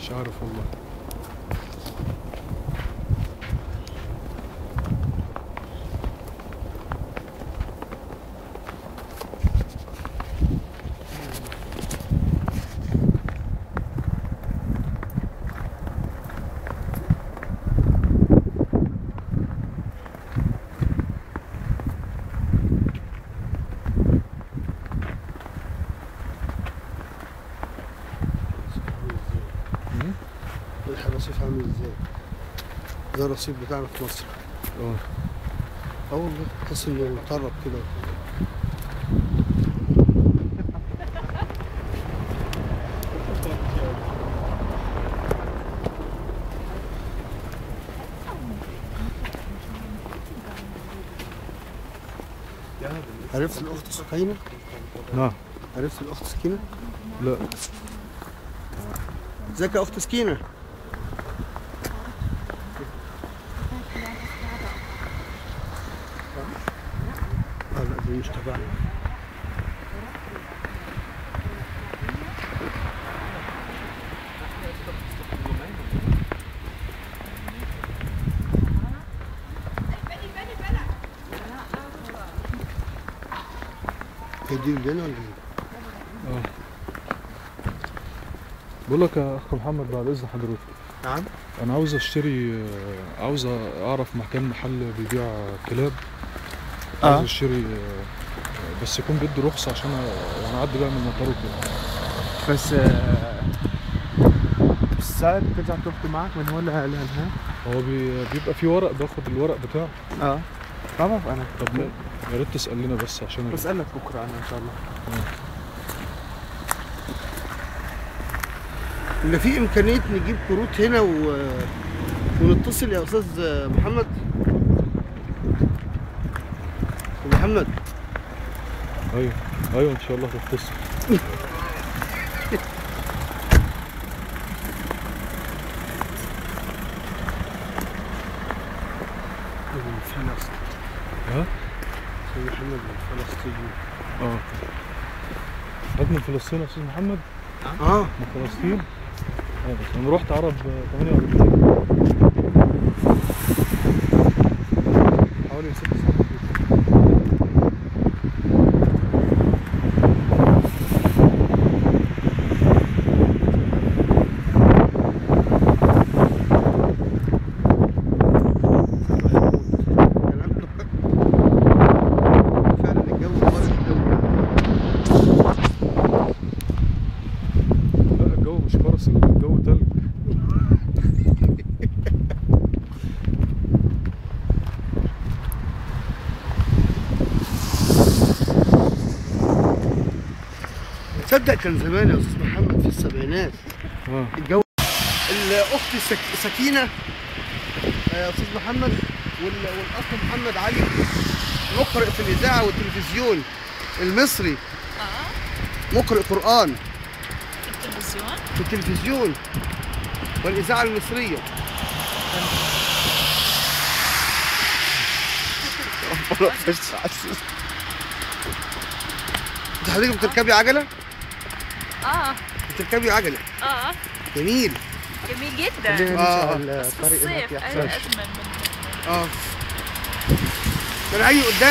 مش عارف والله مم. الرصيف عامل ازاي ده الرصيف بتاعنا في مصر اه اه والله تحس انه مطرب كده عرفت الاخت سكينه نعم عرفت الاخت سكينه لا ازيك يا اخت سكينه اه لا دي مش تبعنا هي دي لنا ولا ايه؟ اه بقول لك يا اخ محمد بعد اذن حضرتك نعم انا عاوز اشتري آه، عاوز اعرف مكان محل بيبيع كلاب آه. عاوز اشتري آه، بس يكون بيدي رخصه عشان أ- يعني اعدي بقى من المطار وكده بس آه، الساعة بترجع تاخده معك من هون لها لهنا هو بي- بيبقى في ورق باخد الورق بتاعه اه ما بعرف انا طب ما- يا ريت تسال لنا بس عشان بس لك بكره انا ان شاء الله اللي في امكانيه نجيب كروت هنا و... ونتصل يا استاذ محمد محمد ايوه ايوه ان شاء الله هتتصل من فلسطين ها استاذ محمد من فلسطين اه هات من فلسطين يا استاذ محمد اه من فلسطين اه بس انا رحت عرب آه، 48 حوالي ست سنين فعلا الجو بارد الجو لا الجو مش فرس الجو تلج تصدق كان زمان يا استاذ محمد في السبعينات اه الجو الاخت سك... سكينه يا استاذ محمد وال... والاخ محمد علي مقرئ في الاذاعه والتلفزيون المصري اه مقرئ قران التلفزيون في التلفزيون والاذاعه المصريه انت حضرتك بتركبي عجله؟ اه بتركبي عجله اه جميل جميل جدا خلينا آه. نمشي على بس في الطريق هناك الصيف يحسن اجمل من اه انا عايز قدام